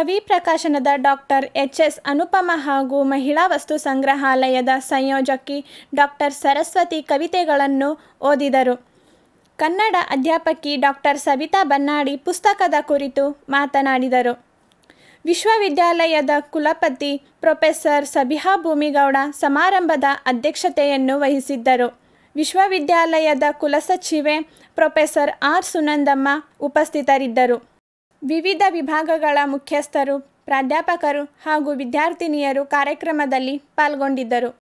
ಕವಿ ಪ್ರಕಾಶನದ doctor H S Anupama ಹಾಗೂ ಮಹಿಳಾ ವಸ್ತು ಸಂಗ್ರಹಾಲಯದ ಸಂಯೋಜಕಿ ಡಾಕ್ಟರ್ ಸರಸ್ವತಿ ಕವಿತೆಗಳನ್ನು ಓದಿದರು ಕನ್ನಡ ಅಧ್ಯಾಪಕಿ ಡಾಕ್ಟರ್ ಸವಿತಾ ಬನ್ನಾಡಿ ಪುಸ್ತಕದ ಕುರಿತು ಮಾತನಾಡಿದರು ವಿಶ್ವವಿದ್ಯಾಲಯದ ಕುಲಪತಿ ಪ್ರೊಫೆಸರ್ ಸಬಿಹಾ ಭೂಮಿಗೌಡ ಸಮಾರಂಭದ ಅಧ್ಯಕ್ಷತೆಯನ್ನು ವಹಿಸಿದ್ದರು ವಿಶ್ವವಿದ್ಯಾಲಯದ ಕುಲಸಚಿವೆ ಪ್ರೊಫೆಸರ್ ಆರ್ ಸುನಂದಮ್ಮ ಉಪಸ್ಥಿತರಿದ್ದರು ವಿವಿಧ ವಿಭಾಗಗಳ ಮುಖ್ಯಸ್ಥರು ಪ್ರಾಧ್ಯಾಪಕರು ಹಾಗೂ ವಿದ್ಯಾರ್ಥಿನಿಯರು ಕಾರ್ಯಕ್ರಮದಲ್ಲಿ ಪಾಲ್ಗೊಂಡಿದ್ದರು